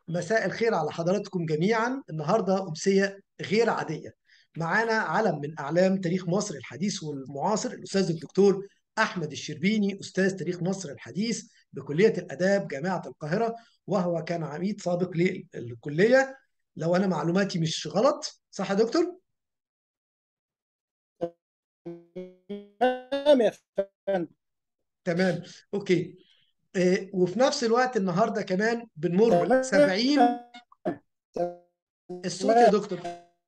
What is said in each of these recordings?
مساء الخير على حضراتكم جميعا النهارده أمسية غير عادية معانا علم من أعلام تاريخ مصر الحديث والمعاصر الأستاذ الدكتور أحمد الشربيني أستاذ تاريخ مصر الحديث بكلية الآداب جامعة القاهرة وهو كان عميد سابق للكلية لو أنا معلوماتي مش غلط صح يا دكتور؟ تمام يا فندم تمام أوكي إيه، وفي نفس الوقت النهارده كمان بنمر تمام 70 الصوت يا دكتور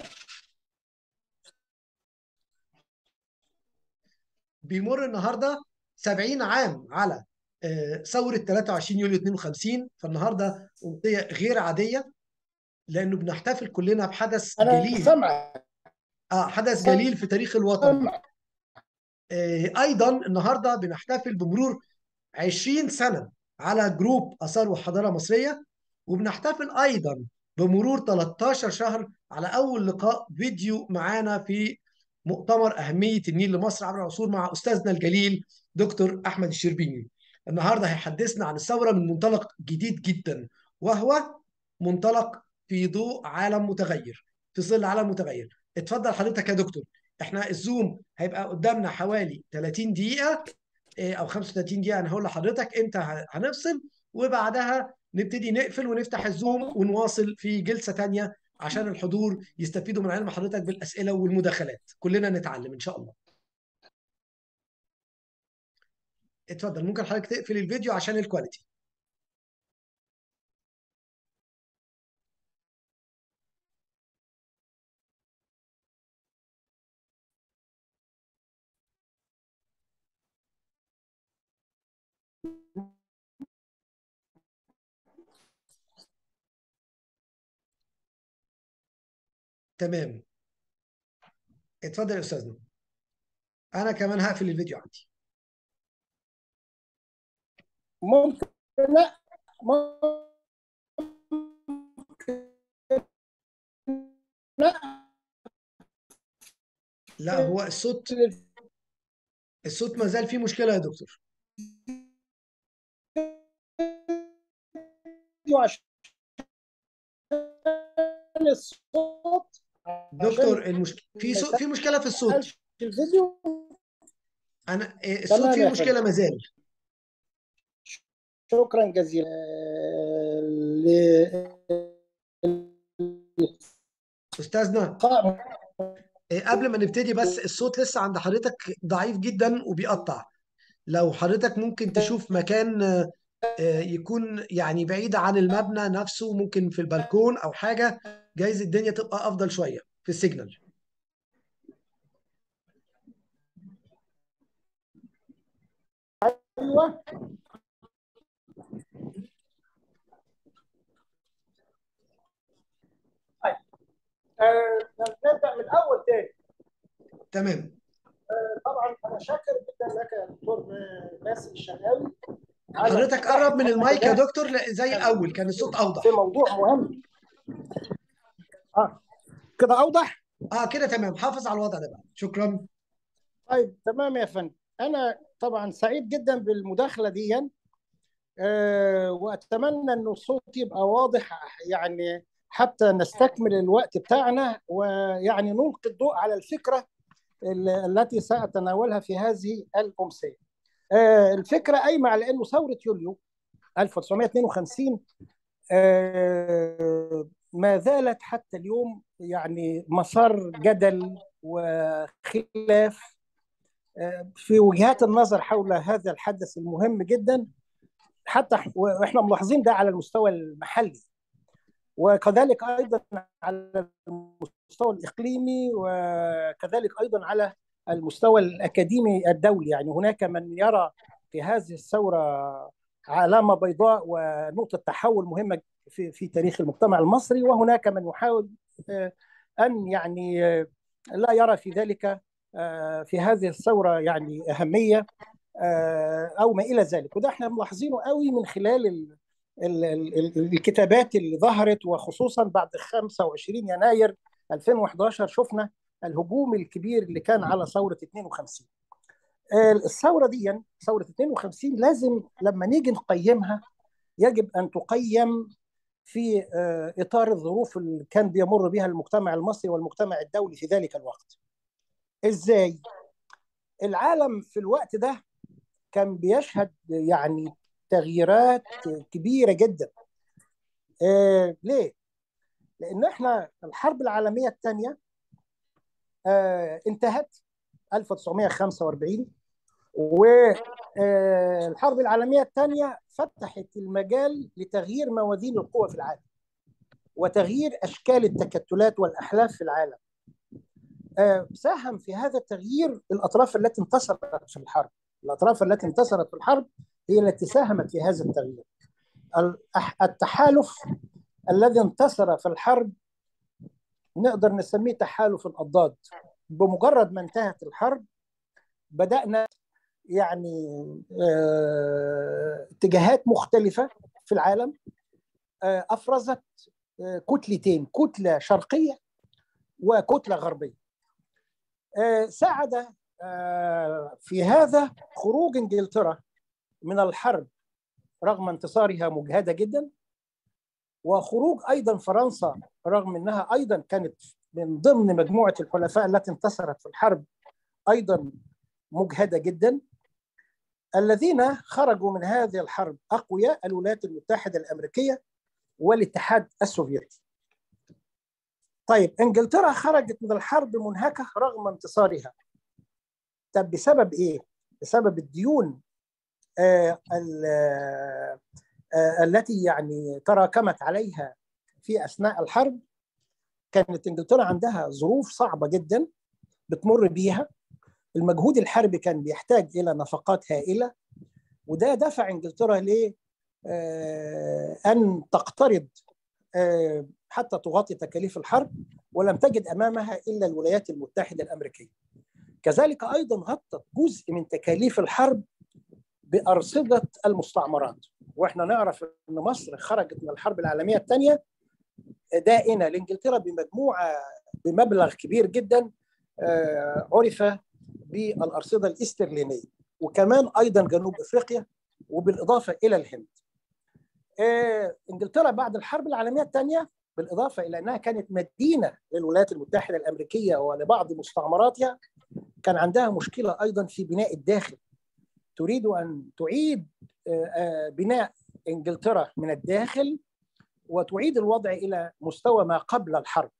بيمر النهارده 70 عام على آه، ثورة 23 يوليو 52 فالنهارده أمسية غير عادية لأنه بنحتفل كلنا بحدث انا جليل سامع اه حدث جليل في تاريخ الوطن سامع آه، أيضا النهارده بنحتفل بمرور 20 سنة على جروب آثار وحضارة مصرية وبنحتفل أيضا بمرور 13 شهر على أول لقاء فيديو معانا في مؤتمر أهمية النيل لمصر عبر العصور مع أستاذنا الجليل دكتور أحمد الشربيني النهاردة هيحدثنا عن الثورة من منطلق جديد جدا وهو منطلق في ضوء عالم متغير في ظل عالم متغير اتفضل حضرتك يا دكتور احنا الزوم هيبقى قدامنا حوالي 30 دقيقة إيه، او 35 دقيقه انا هقول لحضرتك امتى ه- هنفصل وبعدها نبتدي نقفل ونفتح الزوم ونواصل في جلسه تانية عشان الحضور يستفيدوا من علم حضرتك بالاسئله والمداخلات كلنا نتعلم ان شاء الله اتفضل ممكن حضرتك تقفل الفيديو عشان الكواليتي تمام اتفضل يا استاذنا انا كمان هقفل الفيديو عندي ممكن لا ممكن لا لا هو الصوت الصوت ما زال فيه مشكله يا دكتور عشان الصوت دكتور عشان المشك... في ما صوت في مشكله في الصوت يسألش الفيديو انا إيه، الصوت تمام فيه يا مشكله فندم ما زال شكرا جزيلا استاذنا للقاء إيه، قبل ما نبتدي بس الصوت لسه عند حضرتك ضعيف جدا وبيقطع لو حضرتك ممكن تشوف مكان آه، آه، يكون يعني بعيد عن المبنى نفسه ممكن في البلكون او حاجة جايز الدنيا تبقى افضل شوية في السيجنال ايوه طيب آه، نبدا من الاول تاني تمام طبعا انا شاكر جدا لك يا دكتور باسل الشناوي على حضرتك افتتاح قرب من المايك يا ده دكتور لا- زي الاول كان الصوت في اوضح موضوع مهم اه كده اوضح اه كده تمام حافظ على الوضع ده بقى شكرا طيب تمام يا فندم انا طبعا سعيد جدا بالمداخله دي آه واتمنى انه الصوت يبقى واضح يعني حتى نستكمل الوقت بتاعنا ويعني نلقي الضوء على الفكره ال- التي ساتناولها في هذه الامسيه. آه الفكره قايمه على انه ثوره يوليو 1952 آه، ما زالت حتى اليوم يعني مسار جدل وخلاف آه، في وجهات النظر حول هذا الحدث المهم جدا حتى ح- واحنا ملاحظين ده على المستوى المحلي وكذلك ايضا على المستوى الاقليمي وكذلك ايضا على المستوى الاكاديمي الدولي يعني هناك من يرى في هذه الثوره علامه بيضاء ونقطه تحول مهمه في في تاريخ المجتمع المصري وهناك من يحاول آه، ان يعني آه، لا يرى في ذلك آه، في هذه الثوره يعني اهميه آه، او ما الى ذلك وده احنا ملاحظينه قوي من خلال ال ال ال الكتابات اللي ظهرت وخصوصا بعد 25 يناير 2011 شفنا الهجوم الكبير اللي كان على ثوره 52 آه، الثوره دي ثوره 52 لازم لما نيجي نقيمها يجب ان تقيم في اطار الظروف اللي كان بيمر بها المجتمع المصري والمجتمع الدولي في ذلك الوقت. ازاي؟ العالم في الوقت ده كان بيشهد يعني تغييرات كبيره جدا. آه ليه؟ لان احنا الحرب العالميه الثانيه آه انتهت 1945 والحرب العالميه الثانيه فتحت المجال لتغيير موازين القوى في العالم وتغيير اشكال التكتلات والاحلاف في العالم. آه ساهم في هذا التغيير الاطراف التي انتصرت في الحرب. الاطراف التي انتصرت في الحرب هي التي ساهمت في هذا التغيير. التحالف الذي انتصر في الحرب نقدر نسميه تحالف الأضداد بمجرد ما انتهت الحرب بدأنا يعني اتجاهات مختلفة في العالم أفرزت كتلتين كتلة شرقية وكتلة غربية ساعد في هذا خروج انجلترا من الحرب رغم انتصارها مجهده جدا وخروج ايضا فرنسا رغم انها ايضا كانت من ضمن مجموعه الحلفاء التي انتصرت في الحرب ايضا مجهده جدا الذين خرجوا من هذه الحرب اقوياء الولايات المتحده الامريكيه والاتحاد السوفيتي. طيب انجلترا خرجت من الحرب منهكه رغم انتصارها. طب بسبب ايه؟ بسبب الديون آه آه آه التي يعني تراكمت عليها في اثناء الحرب كانت انجلترا عندها ظروف صعبه جدا بتمر بيها المجهود الحربي كان بيحتاج الى نفقات هائله وده دفع انجلترا ل ان تقترض حتى تغطي تكاليف الحرب ولم تجد امامها الا الولايات المتحده الامريكيه. كذلك ايضا غطت جزء من تكاليف الحرب بارصده المستعمرات واحنا نعرف ان مصر خرجت من الحرب العالميه الثانيه دائنه لانجلترا بمجموعه بمبلغ كبير جدا عرف بالارصده الاسترلينيه وكمان ايضا جنوب افريقيا وبالاضافه الى الهند. انجلترا بعد الحرب العالميه الثانيه بالاضافه الى انها كانت مدينه للولايات المتحده الامريكيه ولبعض مستعمراتها كان عندها مشكله ايضا في بناء الداخل تريد ان تعيد بناء انجلترا من الداخل وتعيد الوضع الى مستوى ما قبل الحرب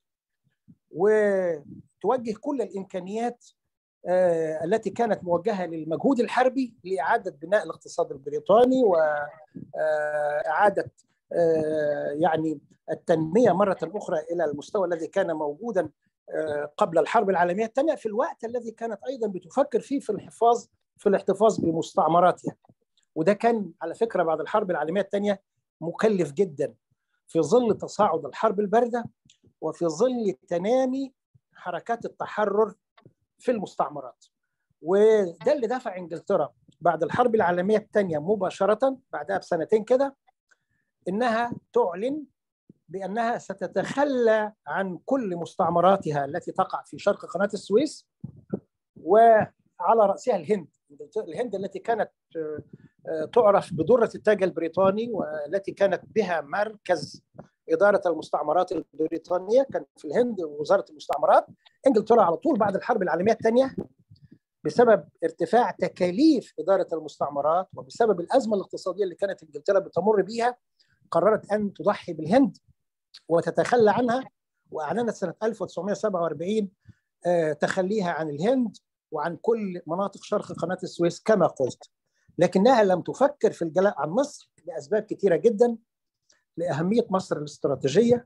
وتوجه كل الامكانيات التي كانت موجهه للمجهود الحربي لاعاده بناء الاقتصاد البريطاني واعاده يعني التنميه مره اخرى الى المستوى الذي كان موجودا قبل الحرب العالميه الثانيه في الوقت الذي كانت ايضا بتفكر فيه في الحفاظ في الاحتفاظ بمستعمراتها وده كان على فكره بعد الحرب العالميه الثانيه مكلف جدا في ظل تصاعد الحرب البارده وفي ظل تنامي حركات التحرر في المستعمرات وده اللي دفع انجلترا بعد الحرب العالميه الثانيه مباشره بعدها بسنتين كده انها تعلن بانها ستتخلى عن كل مستعمراتها التي تقع في شرق قناه السويس وعلى راسها الهند الهند التي كانت تعرف بدرة التاج البريطاني والتي كانت بها مركز إدارة المستعمرات البريطانية كان في الهند وزارة المستعمرات إنجلترا على طول بعد الحرب العالمية الثانية بسبب ارتفاع تكاليف إدارة المستعمرات وبسبب الأزمة الاقتصادية اللي كانت إنجلترا بتمر بيها قررت أن تضحي بالهند وتتخلى عنها وأعلنت سنة 1947 تخليها عن الهند وعن كل مناطق شرق قناة السويس كما قلت لكنها لم تفكر في الجلاء عن مصر لأسباب كثيرة جدا لأهمية مصر الاستراتيجية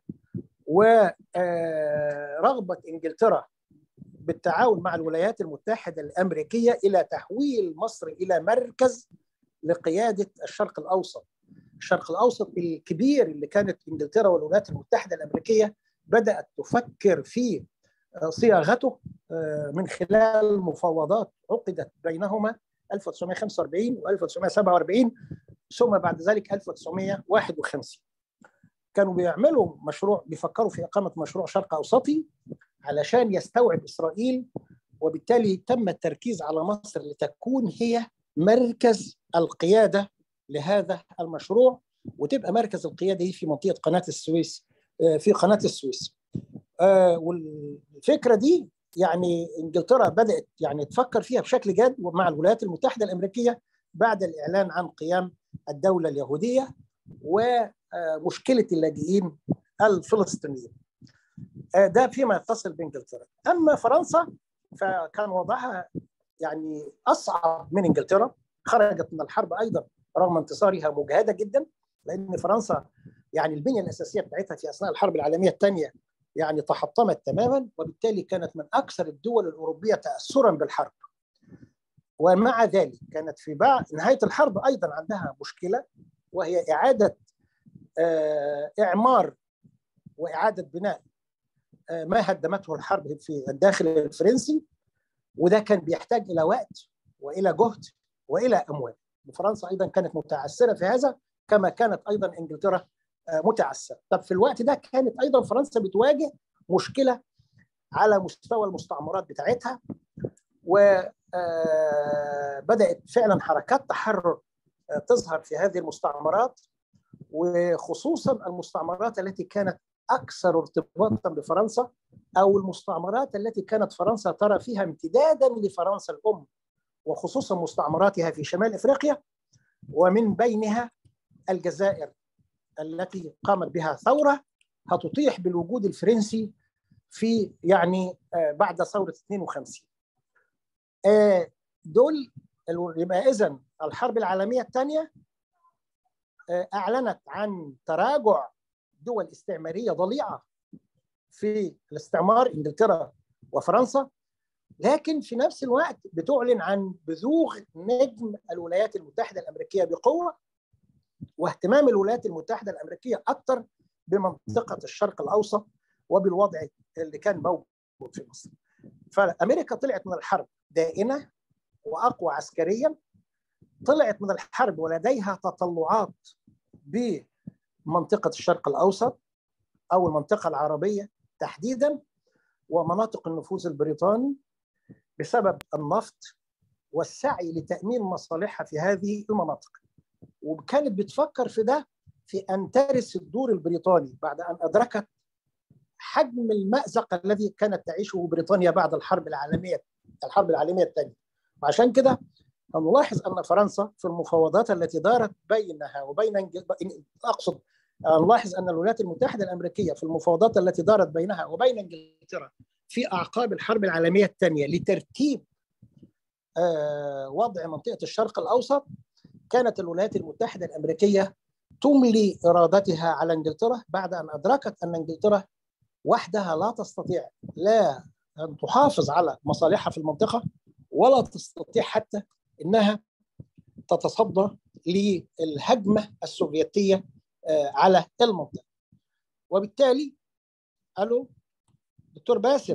ورغبة إنجلترا بالتعاون مع الولايات المتحدة الأمريكية إلى تحويل مصر إلى مركز لقيادة الشرق الأوسط الشرق الأوسط الكبير اللي كانت إنجلترا والولايات المتحدة الأمريكية بدأت تفكر في صياغته من خلال مفاوضات عقدت بينهما 1945 و 1947 ثم بعد ذلك 1951 كانوا بيعملوا مشروع بيفكروا في إقامة مشروع شرق أوسطي علشان يستوعب إسرائيل وبالتالي تم التركيز على مصر لتكون هي مركز القيادة لهذا المشروع وتبقى مركز القياده دي في منطقه قناه السويس في قناه السويس والفكره دي يعني انجلترا بدات يعني تفكر فيها بشكل جاد مع الولايات المتحده الامريكيه بعد الاعلان عن قيام الدوله اليهوديه ومشكله اللاجئين الفلسطينيين. ده فيما يتصل بانجلترا. اما فرنسا فكان وضعها يعني اصعب من انجلترا خرجت من الحرب ايضا رغم انتصارها مجهده جدا لان فرنسا يعني البنيه الاساسيه بتاعتها في اثناء الحرب العالميه الثانيه يعني تحطمت تماما وبالتالي كانت من اكثر الدول الاوروبيه تاثرا بالحرب. ومع ذلك كانت في بعد نهايه الحرب ايضا عندها مشكله وهي اعاده اعمار واعاده بناء ما هدمته الحرب في الداخل الفرنسي وده كان بيحتاج الى وقت والى جهد والى اموال. فرنسا ايضا كانت متعثره في هذا كما كانت ايضا انجلترا متعثره. طب في الوقت ده كانت ايضا فرنسا بتواجه مشكله على مستوى المستعمرات بتاعتها وبدات فعلا حركات تحرر تظهر في هذه المستعمرات وخصوصا المستعمرات التي كانت اكثر ارتباطا بفرنسا او المستعمرات التي كانت فرنسا ترى فيها امتدادا لفرنسا الام وخصوصا مستعمراتها في شمال افريقيا ومن بينها الجزائر التي قامت بها ثوره هتطيح بالوجود الفرنسي في يعني بعد ثوره 52 دول يبقى اذا الحرب العالميه الثانيه اعلنت عن تراجع دول استعماريه ضليعه في الاستعمار انجلترا وفرنسا لكن في نفس الوقت بتعلن عن بزوغ نجم الولايات المتحده الامريكيه بقوه واهتمام الولايات المتحده الامريكيه اكثر بمنطقه الشرق الاوسط وبالوضع اللي كان موجود في مصر. فامريكا طلعت من الحرب دائنه واقوى عسكريا طلعت من الحرب ولديها تطلعات بمنطقه الشرق الاوسط او المنطقه العربيه تحديدا ومناطق النفوذ البريطاني بسبب النفط والسعي لتامين مصالحها في هذه المناطق. وكانت بتفكر في ده في ان ترث الدور البريطاني بعد ان ادركت حجم المازق الذي كانت تعيشه بريطانيا بعد الحرب العالميه الحرب العالميه الثانيه. وعشان كده نلاحظ ان فرنسا في المفاوضات التي دارت بينها وبين اقصد نلاحظ ان الولايات المتحده الامريكيه في المفاوضات التي دارت بينها وبين انجلترا في اعقاب الحرب العالميه الثانيه لترتيب وضع منطقه الشرق الاوسط كانت الولايات المتحده الامريكيه تملي ارادتها على انجلترا بعد ان ادركت ان انجلترا وحدها لا تستطيع لا ان تحافظ على مصالحها في المنطقه ولا تستطيع حتى انها تتصدى للهجمه السوفيتيه على المنطقه. وبالتالي الو دكتور باسم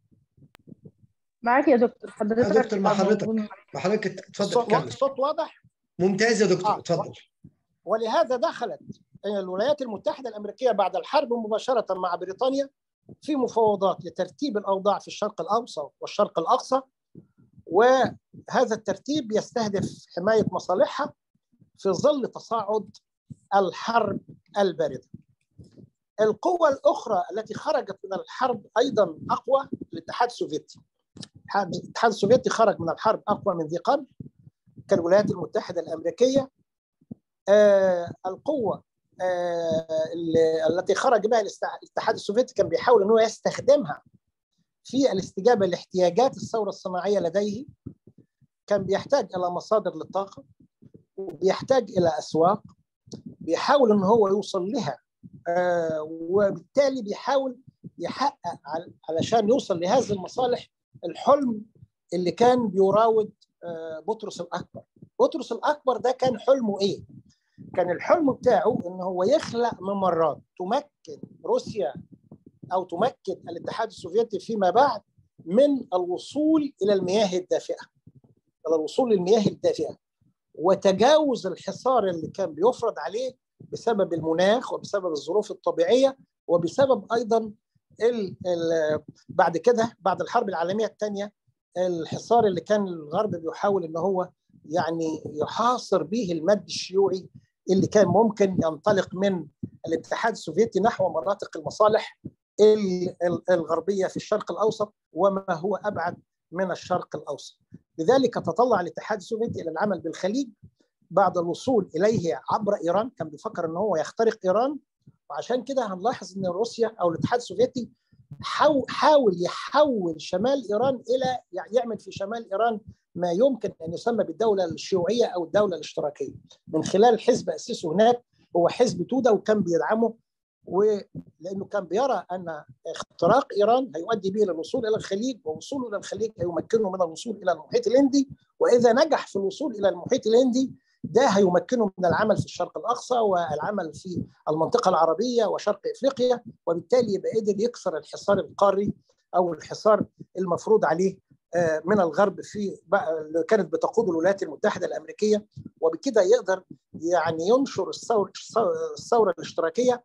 معاك يا دكتور حضرتك يا دكتور مع حضرتك مع حضرتك اتفضل كمل الصوت واضح؟ ممتاز يا دكتور اتفضل ولهذا دخلت الولايات المتحده الامريكيه بعد الحرب مباشره مع بريطانيا في مفاوضات لترتيب الاوضاع في الشرق الاوسط والشرق الاقصى وهذا الترتيب يستهدف حمايه مصالحها في ظل تصاعد الحرب البارده. القوة الأخرى التي خرجت من الحرب أيضا أقوى الاتحاد السوفيتي. الاتحاد السوفيتي خرج من الحرب أقوى من ذي قبل كالولايات المتحدة الأمريكية. آه القوة آه التي خرج بها الاتحاد السوفيتي كان بيحاول أنه يستخدمها في الاستجابة لاحتياجات الثورة الصناعية لديه كان بيحتاج إلى مصادر للطاقة وبيحتاج إلى أسواق بيحاول ان هو يوصل لها آه وبالتالي بيحاول يحقق علشان يوصل لهذه المصالح الحلم اللي كان بيراود آه بطرس الاكبر بطرس الاكبر ده كان حلمه ايه كان الحلم بتاعه ان هو يخلق ممرات تمكن روسيا او تمكن الاتحاد السوفيتي فيما بعد من الوصول الى المياه الدافئه الى الوصول للمياه الدافئه وتجاوز الحصار اللي كان بيفرض عليه بسبب المناخ وبسبب الظروف الطبيعيه وبسبب ايضا ال ال بعد كده بعد الحرب العالميه الثانيه الحصار اللي كان الغرب بيحاول ان هو يعني يحاصر به المد الشيوعي اللي كان ممكن ينطلق من الاتحاد السوفيتي نحو مناطق المصالح الغربيه في الشرق الاوسط وما هو ابعد من الشرق الاوسط. لذلك تطلع الاتحاد السوفيتي الى العمل بالخليج بعد الوصول اليه عبر ايران كان بيفكر ان هو يخترق ايران وعشان كده هنلاحظ ان روسيا او الاتحاد السوفيتي حاول يحول شمال ايران الى يعمل في شمال ايران ما يمكن ان يسمى بالدوله الشيوعيه او الدوله الاشتراكيه من خلال حزب اسسه هناك هو حزب توده وكان بيدعمه ولانه كان بيرى ان اختراق ايران هيؤدي به الى الوصول الى الخليج ووصوله الى الخليج هيمكنه من الوصول الى المحيط الهندي واذا نجح في الوصول الى المحيط الهندي ده هيمكنه من العمل في الشرق الاقصى والعمل في المنطقه العربيه وشرق افريقيا وبالتالي يبقى قدر يكسر الحصار القاري او الحصار المفروض عليه من الغرب في اللي كانت بتقوده الولايات المتحده الامريكيه وبكده يقدر يعني ينشر الثوره الثوره الاشتراكيه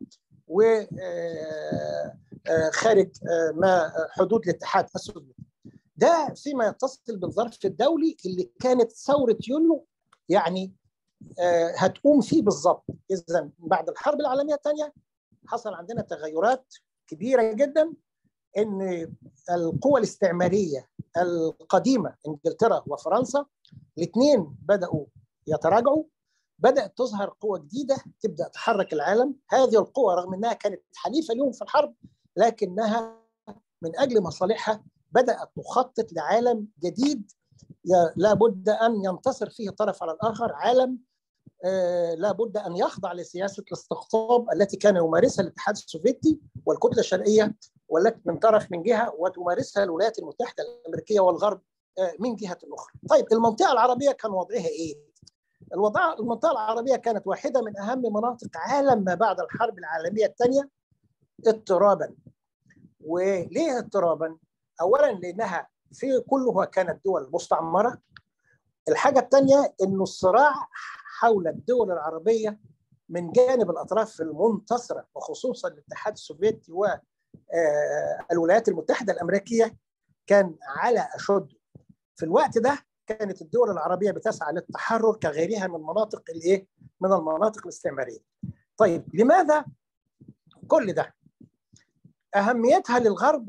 وخارج ما حدود الاتحاد السوفيتي. ده فيما يتصل بالظرف الدولي اللي كانت ثوره يونيو يعني هتقوم فيه بالظبط اذا بعد الحرب العالميه الثانيه حصل عندنا تغيرات كبيره جدا ان القوى الاستعماريه القديمه انجلترا وفرنسا الاثنين بداوا يتراجعوا بدات تظهر قوى جديده تبدا تحرك العالم هذه القوى رغم انها كانت حليفه لهم في الحرب لكنها من اجل مصالحها بدات تخطط لعالم جديد لابد ان ينتصر فيه طرف على الاخر عالم لابد ان يخضع لسياسه الاستقطاب التي كان يمارسها الاتحاد السوفيتي والكتله الشرقيه والتي من طرف من جهه وتمارسها الولايات المتحده الامريكيه والغرب من جهه اخرى. طيب المنطقه العربيه كان وضعها ايه؟ الوضع المنطقه العربيه كانت واحده من اهم مناطق عالم ما بعد الحرب العالميه الثانيه اضطرابا. وليه اضطرابا؟ اولا لانها في كلها كانت دول مستعمره. الحاجه الثانيه انه الصراع حول الدول العربيه من جانب الاطراف المنتصره وخصوصا الاتحاد السوفيتي والولايات المتحده الامريكيه كان على اشد في الوقت ده كانت الدول العربيه بتسعى للتحرر كغيرها من مناطق الايه من المناطق الاستعماريه طيب لماذا كل ده اهميتها للغرب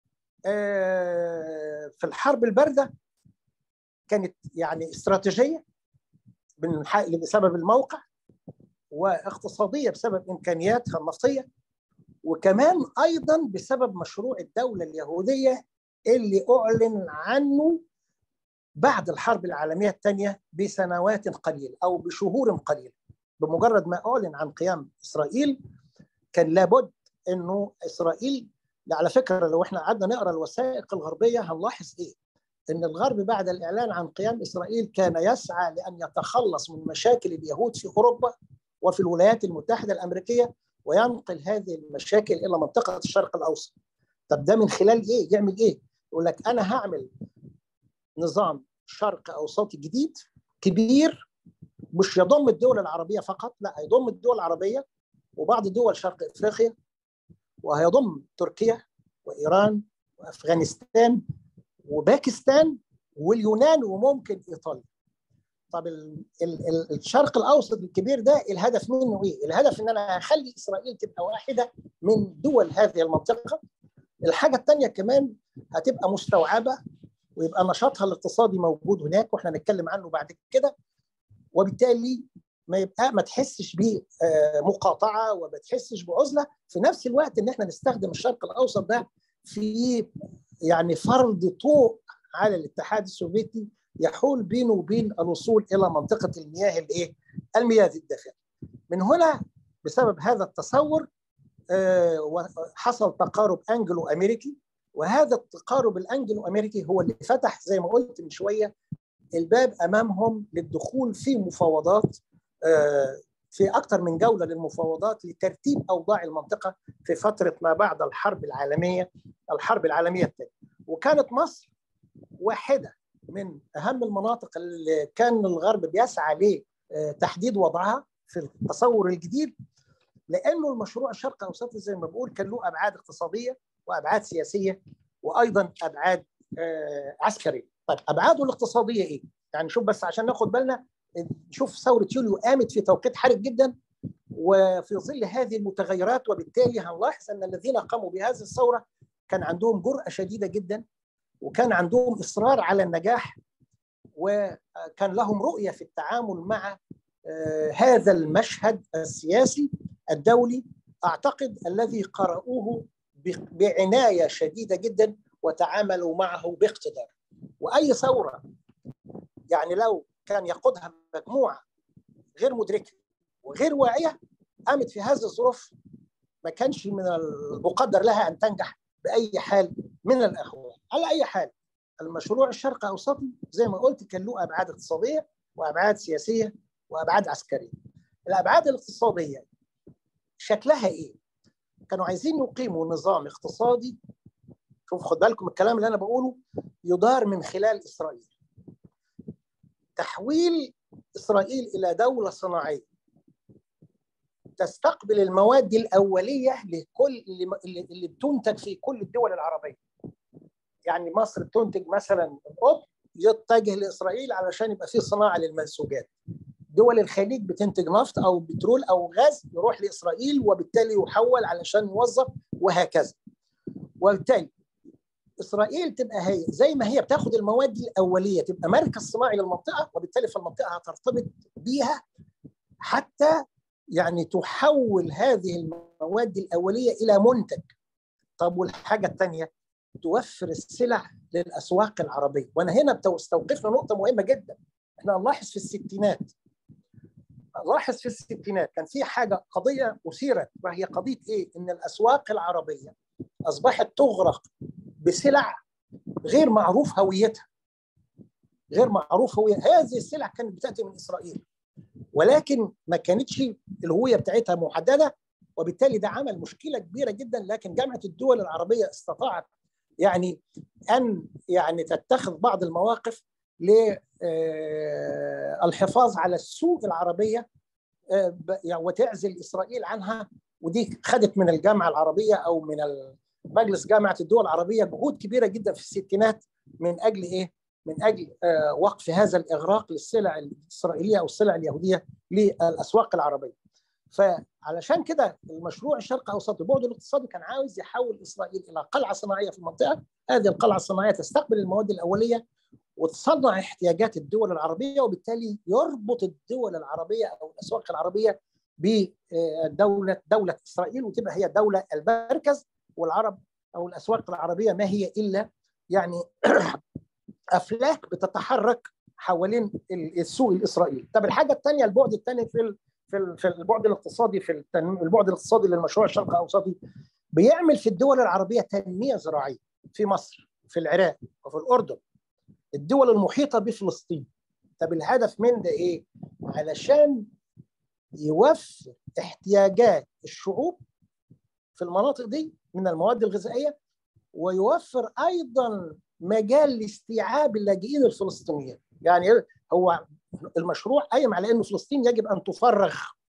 في الحرب البارده كانت يعني استراتيجيه بسبب الموقع واقتصاديه بسبب امكانياتها النفطيه وكمان ايضا بسبب مشروع الدوله اليهوديه اللي اعلن عنه بعد الحرب العالميه الثانيه بسنوات قليله او بشهور قليله بمجرد ما اعلن عن قيام اسرائيل كان لابد انه اسرائيل على فكره لو احنا قعدنا نقرا الوثائق الغربيه هنلاحظ ايه؟ ان الغرب بعد الاعلان عن قيام اسرائيل كان يسعى لان يتخلص من مشاكل اليهود في اوروبا وفي الولايات المتحده الامريكيه وينقل هذه المشاكل الى منطقه الشرق الاوسط. طب ده من خلال ايه؟ يعمل ايه؟ يقول لك انا هعمل نظام شرق اوسطي جديد كبير مش يضم الدول العربيه فقط، لا هيضم الدول العربيه وبعض دول شرق افريقيا وهيضم تركيا وايران وافغانستان وباكستان واليونان وممكن ايطاليا. طب ال ال الشرق الاوسط الكبير ده الهدف منه ايه؟ الهدف ان انا هخلي اسرائيل تبقى واحده من دول هذه المنطقه. الحاجه الثانيه كمان هتبقى مستوعبه ويبقى نشاطها الاقتصادي موجود هناك واحنا هنتكلم عنه بعد كده وبالتالي ما يبقى ما تحسش بمقاطعه وما تحسش بعزله في نفس الوقت ان احنا نستخدم الشرق الاوسط ده في يعني فرض طوق على الاتحاد السوفيتي يحول بينه وبين الوصول الى منطقه المياه الايه؟ المياه الدافئه. من هنا بسبب هذا التصور حصل تقارب انجلو امريكي وهذا التقارب الانجلو امريكي هو اللي فتح زي ما قلت من شويه الباب امامهم للدخول في مفاوضات في اكثر من جوله للمفاوضات لترتيب اوضاع المنطقه في فتره ما بعد الحرب العالميه الحرب العالميه الثانيه وكانت مصر واحده من اهم المناطق اللي كان الغرب بيسعى لتحديد وضعها في التصور الجديد لانه المشروع الشرق الاوسطي زي ما بقول كان له ابعاد اقتصاديه وابعاد سياسيه وايضا ابعاد عسكريه. طيب ابعاده الاقتصاديه ايه؟ يعني شوف بس عشان ناخد بالنا شوف ثوره يوليو قامت في توقيت حرج جدا وفي ظل هذه المتغيرات وبالتالي هنلاحظ ان الذين قاموا بهذه الثوره كان عندهم جرأه شديده جدا وكان عندهم اصرار على النجاح وكان لهم رؤيه في التعامل مع هذا المشهد السياسي الدولي اعتقد الذي قرأوه بعنايه شديده جدا وتعاملوا معه باقتدار واي ثوره يعني لو كان يقودها مجموعه غير مدركه وغير واعيه قامت في هذه الظروف ما كانش من المقدر لها ان تنجح باي حال من الاحوال على اي حال المشروع الشرق اوسطي زي ما قلت كان له ابعاد اقتصاديه وابعاد سياسيه وابعاد عسكريه الابعاد الاقتصاديه شكلها ايه كانوا عايزين يقيموا نظام اقتصادي شوف خد بالكم الكلام اللي انا بقوله يدار من خلال اسرائيل تحويل اسرائيل الى دوله صناعيه تستقبل المواد الاوليه لكل اللي, اللي بتنتج في كل الدول العربيه يعني مصر بتنتج مثلا القطن يتجه لاسرائيل علشان يبقى فيه صناعه للمنسوجات دول الخليج بتنتج نفط او بترول او غاز يروح لاسرائيل وبالتالي يحول علشان يوظف وهكذا وبالتالي اسرائيل تبقى هي زي ما هي بتاخد المواد الاوليه تبقى مركز صناعي للمنطقه وبالتالي في المنطقه هترتبط بيها حتى يعني تحول هذه المواد الاوليه الى منتج طب والحاجه الثانيه توفر السلع للاسواق العربيه وانا هنا بستوقفنا نقطه مهمه جدا احنا نلاحظ في الستينات لاحظ في الستينات كان في حاجه قضيه اثيرت وهي قضيه ايه؟ ان الاسواق العربيه اصبحت تغرق بسلع غير معروف هويتها غير معروف هوية هذه السلع كانت بتاتي من اسرائيل ولكن ما كانتش الهويه بتاعتها محدده وبالتالي ده عمل مشكله كبيره جدا لكن جامعه الدول العربيه استطاعت يعني ان يعني تتخذ بعض المواقف للحفاظ على السوق العربيه وتعزل اسرائيل عنها ودي خدت من الجامعه العربيه او من مجلس جامعه الدول العربيه جهود كبيره جدا في الستينات من اجل ايه؟ من اجل وقف هذا الاغراق للسلع الاسرائيليه او السلع اليهوديه للاسواق العربيه. فعلشان كده المشروع الشرق اوسط البعد الاقتصادي كان عاوز يحول اسرائيل الى قلعه صناعيه في المنطقه، هذه القلعه الصناعيه تستقبل المواد الاوليه وتصنع احتياجات الدول العربيه وبالتالي يربط الدول العربيه او الاسواق العربيه بدوله دوله اسرائيل وتبقى هي الدوله المركز والعرب او الاسواق العربيه ما هي الا يعني افلاك بتتحرك حوالين السوق الاسرائيلي. طب الحاجه الثانيه البعد الثاني في في في البعد الاقتصادي في البعد الاقتصادي للمشروع الشرق الاوسطي بيعمل في الدول العربيه تنميه زراعيه في مصر في العراق وفي الاردن الدول المحيطه بفلسطين. طب الهدف من ده ايه؟ علشان يوفر احتياجات الشعوب في المناطق دي من المواد الغذائيه ويوفر ايضا مجال لاستيعاب اللاجئين الفلسطينيين يعني هو المشروع قايم على انه فلسطين يجب ان تفرغ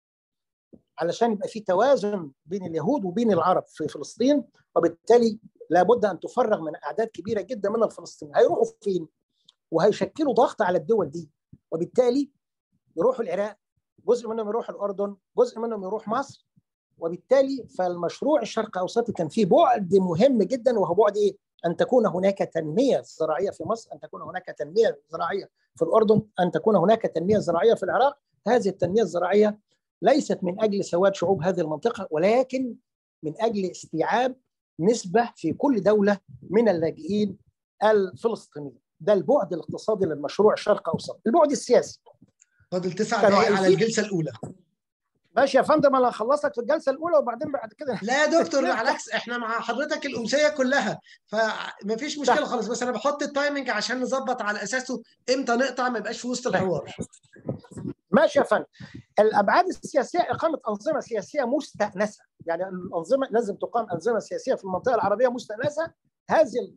علشان يبقى في توازن بين اليهود وبين العرب في فلسطين وبالتالي لابد ان تفرغ من اعداد كبيره جدا من الفلسطينيين هيروحوا فين وهيشكلوا ضغط على الدول دي وبالتالي يروحوا العراق جزء منهم يروح الاردن جزء منهم يروح مصر وبالتالي فالمشروع الشرق الاوسطي كان فيه بعد مهم جدا وهو بعد ايه؟ ان تكون هناك تنميه زراعيه في مصر، ان تكون هناك تنميه زراعيه في الاردن، ان تكون هناك تنميه زراعيه في العراق، هذه التنميه الزراعيه ليست من اجل سواد شعوب هذه المنطقه ولكن من اجل استيعاب نسبه في كل دوله من اللاجئين الفلسطينيين. ده البعد الاقتصادي للمشروع الشرق الاوسط، البعد السياسي. فاضل تسع دقائق على الجلسه الاولى. ماشي يا فندم انا هخلصك في الجلسه الاولى وبعدين بعد كده لا يا دكتور بالعكس احنا مع حضرتك الامسيه كلها فما فيش مشكله خالص بس انا بحط التايمنج عشان نظبط على اساسه امتى نقطع ما يبقاش في وسط الحوار ماشي يا فندم الابعاد السياسيه اقامه انظمه سياسيه مستانسه يعني الانظمه لازم تقام انظمه سياسيه في المنطقه العربيه مستانسه هذه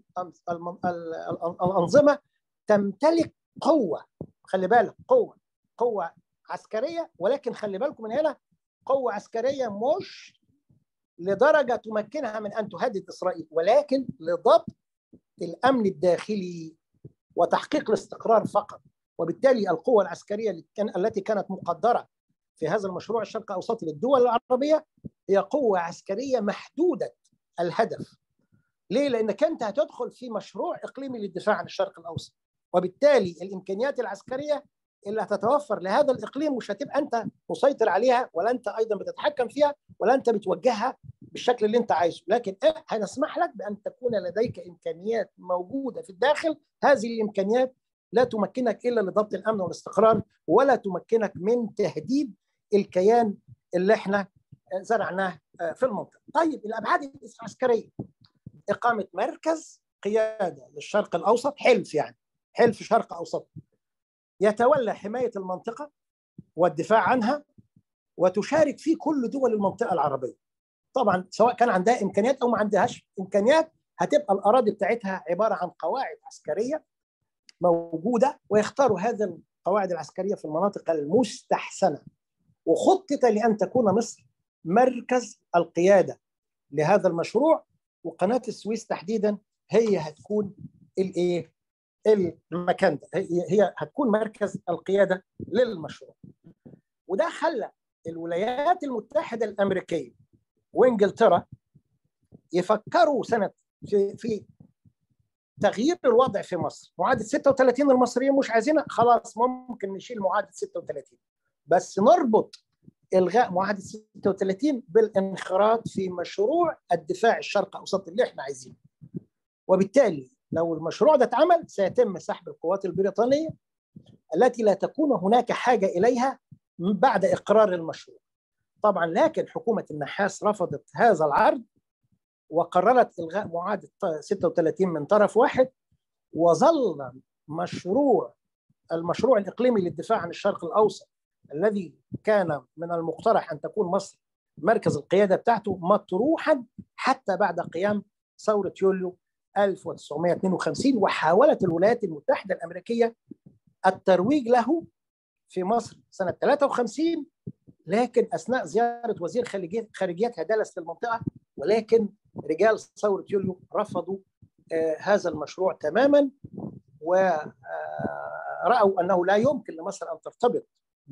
الانظمه تمتلك قوه خلي بالك قوه قوه عسكريه ولكن خلي بالكم من هنا قوه عسكريه مش لدرجه تمكنها من ان تهدد اسرائيل ولكن لضبط الامن الداخلي وتحقيق الاستقرار فقط وبالتالي القوة العسكرية التي كانت مقدرة في هذا المشروع الشرق الأوسطي للدول العربية هي قوة عسكرية محدودة الهدف ليه؟ لأنك أنت هتدخل في مشروع إقليمي للدفاع عن الشرق الأوسط وبالتالي الإمكانيات العسكرية اللي هتتوفر لهذا الإقليم مش هتبقى أنت مسيطر عليها ولا أنت أيضا بتتحكم فيها ولا أنت بتوجهها بالشكل اللي أنت عايزه لكن إيه؟ هنسمح لك بأن تكون لديك إمكانيات موجودة في الداخل هذه الإمكانيات لا تمكنك إلا لضبط الأمن والاستقرار ولا تمكنك من تهديد الكيان اللي احنا زرعناه في المنطقه. طيب الابعاد العسكريه اقامه مركز قياده للشرق الاوسط حلف يعني حلف شرق اوسط يتولى حمايه المنطقه والدفاع عنها وتشارك فيه كل دول المنطقه العربيه. طبعا سواء كان عندها امكانيات او ما عندهاش امكانيات هتبقى الاراضي بتاعتها عباره عن قواعد عسكريه موجوده ويختاروا هذا القواعد العسكريه في المناطق المستحسنه وخطط لان تكون مصر مركز القياده لهذا المشروع وقناه السويس تحديدا هي هتكون الايه المكان ده هي هتكون مركز القياده للمشروع وده خلى الولايات المتحده الامريكيه وانجلترا يفكروا سنه في في تغيير الوضع في مصر معاهده 36 المصريين مش عايزينها خلاص ممكن نشيل معاهده 36 بس نربط الغاء معاهده 36 بالانخراط في مشروع الدفاع الشرق اوسط اللي احنا عايزينه وبالتالي لو المشروع ده اتعمل سيتم سحب القوات البريطانيه التي لا تكون هناك حاجه اليها بعد اقرار المشروع طبعا لكن حكومه النحاس رفضت هذا العرض وقررت الغاء معاهده 36 من طرف واحد وظل مشروع المشروع الاقليمي للدفاع عن الشرق الاوسط الذي كان من المقترح ان تكون مصر مركز القياده بتاعته مطروحا حتى بعد قيام ثوره يوليو 1952 وحاولت الولايات المتحده الامريكيه الترويج له في مصر سنه 53 لكن اثناء زياره وزير خارجيتها دالاس للمنطقه ولكن رجال ثوره يوليو رفضوا آه هذا المشروع تماما ورأوا انه لا يمكن لمصر ان ترتبط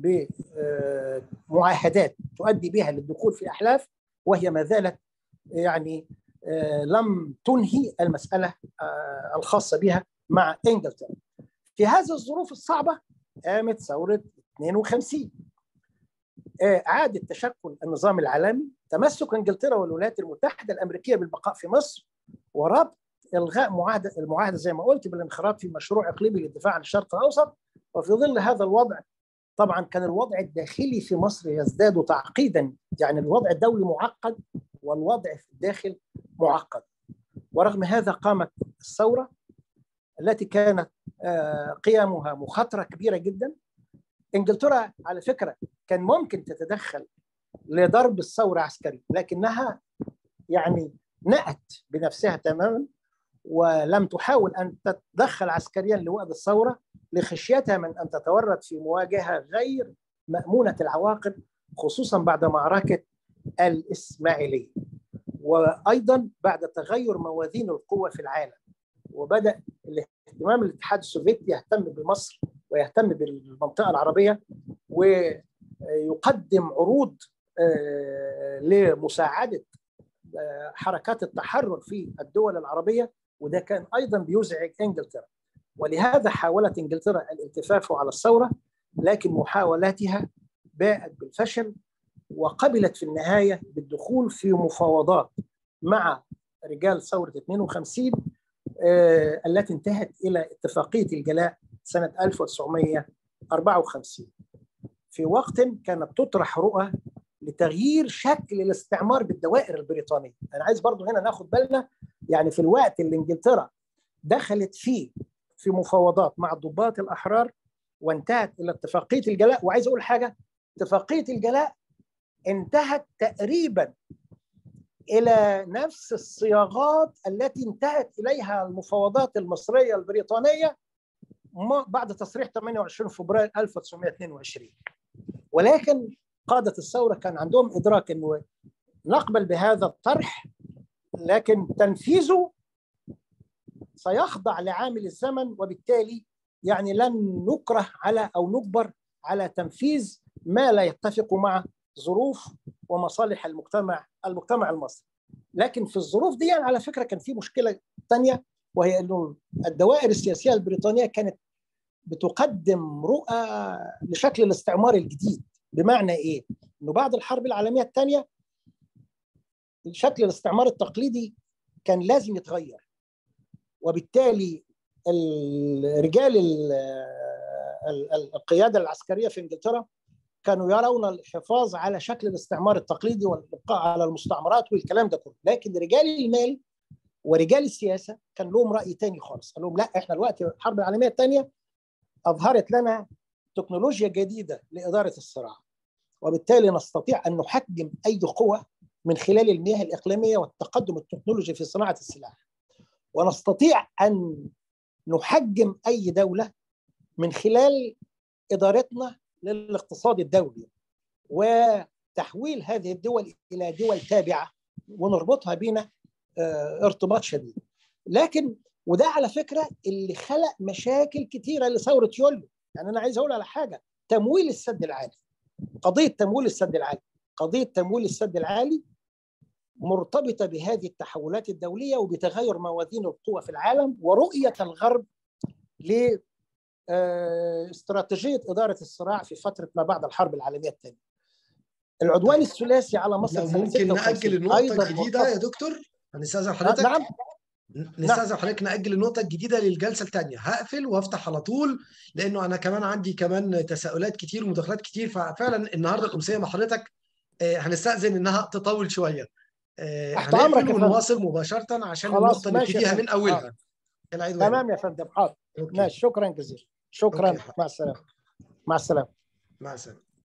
بمعاهدات تؤدي بها للدخول في احلاف وهي ما زالت يعني لم تنهي المساله الخاصه بها مع انجلترا. في هذه الظروف الصعبه قامت ثوره 52 اعاده تشكل النظام العالمي تمسك انجلترا والولايات المتحده الامريكيه بالبقاء في مصر وربط الغاء معاهده المعاهده زي ما قلت بالانخراط في مشروع اقليمي للدفاع عن الشرق الاوسط وفي ظل هذا الوضع طبعا كان الوضع الداخلي في مصر يزداد تعقيدا يعني الوضع الدولي معقد والوضع في الداخل معقد ورغم هذا قامت الثوره التي كانت قيامها مخاطره كبيره جدا انجلترا على فكره كان ممكن تتدخل لضرب الثوره عسكري لكنها يعني نأت بنفسها تماما ولم تحاول ان تتدخل عسكريا لوقت الثوره لخشيتها من ان تتورط في مواجهه غير مامونه العواقب خصوصا بعد معركه الاسماعيليه وايضا بعد تغير موازين القوه في العالم وبدا اهتمام الاتحاد السوفيتي يهتم بمصر ويهتم بالمنطقه العربيه ويقدم عروض لمساعده حركات التحرر في الدول العربيه وده كان ايضا بيزعج انجلترا ولهذا حاولت انجلترا الالتفاف على الثوره لكن محاولاتها باءت بالفشل وقبلت في النهايه بالدخول في مفاوضات مع رجال ثوره 52 آه التي انتهت الى اتفاقيه الجلاء سنه 1954 في وقت كانت تطرح رؤى لتغيير شكل الاستعمار بالدوائر البريطانيه انا عايز برضو هنا ناخد بالنا يعني في الوقت اللي انجلترا دخلت فيه في مفاوضات مع الضباط الاحرار وانتهت الى اتفاقيه الجلاء وعايز اقول حاجه اتفاقيه الجلاء انتهت تقريبا الى نفس الصياغات التي انتهت اليها المفاوضات المصريه البريطانيه بعد تصريح 28 فبراير 1922 ولكن قادة الثورة كان عندهم إدراك أنه نقبل بهذا الطرح لكن تنفيذه سيخضع لعامل الزمن وبالتالي يعني لن نكره على او نجبر على تنفيذ ما لا يتفق مع ظروف ومصالح المجتمع المجتمع المصري لكن في الظروف دي على فكره كان في مشكله ثانيه وهي انه الدوائر السياسيه البريطانيه كانت بتقدم رؤى لشكل الاستعمار الجديد بمعنى ايه؟ انه بعد الحرب العالميه الثانيه شكل الاستعمار التقليدي كان لازم يتغير وبالتالي الرجال القياده العسكريه في انجلترا كانوا يرون الحفاظ على شكل الاستعمار التقليدي والابقاء على المستعمرات والكلام ده كله لكن رجال المال ورجال السياسه كان لهم راي تاني خالص قال لهم لا احنا دلوقتي الحرب العالميه الثانيه اظهرت لنا تكنولوجيا جديده لاداره الصراع وبالتالي نستطيع ان نحجم اي قوه من خلال المياه الاقليميه والتقدم التكنولوجي في صناعه السلاح ونستطيع ان نحجم اي دوله من خلال ادارتنا للاقتصاد الدولي وتحويل هذه الدول الى دول تابعه ونربطها بينا ارتباط شديد لكن وده على فكره اللي خلق مشاكل كثيره لثوره يوليو يعني انا عايز اقول على حاجه تمويل السد العالي قضيه تمويل السد العالي قضيه تمويل السد العالي مرتبطه بهذه التحولات الدوليه وبتغير موازين القوى في العالم ورؤيه الغرب ل استراتيجيه اداره الصراع في فتره ما بعد الحرب العالميه الثانيه. العدوان الثلاثي على مصر لو ممكن ناجل النقطه الجديده يا دكتور هنستاذن حضرتك نعم نستاذن حضرتك ناجل النقطه الجديده للجلسه الثانيه هقفل وافتح على طول لانه انا كمان عندي كمان تساؤلات كتير ومداخلات كتير ففعلا النهارده الامسيه مع حضرتك هنستاذن انها تطول شويه تحت امرك ونواصل مباشره عشان النقطه نبتديها من اولها العيد تمام يا فندم حاضر ماشي شكرا جزيلا شكرا مع السلامه مع السلامه مع السلامه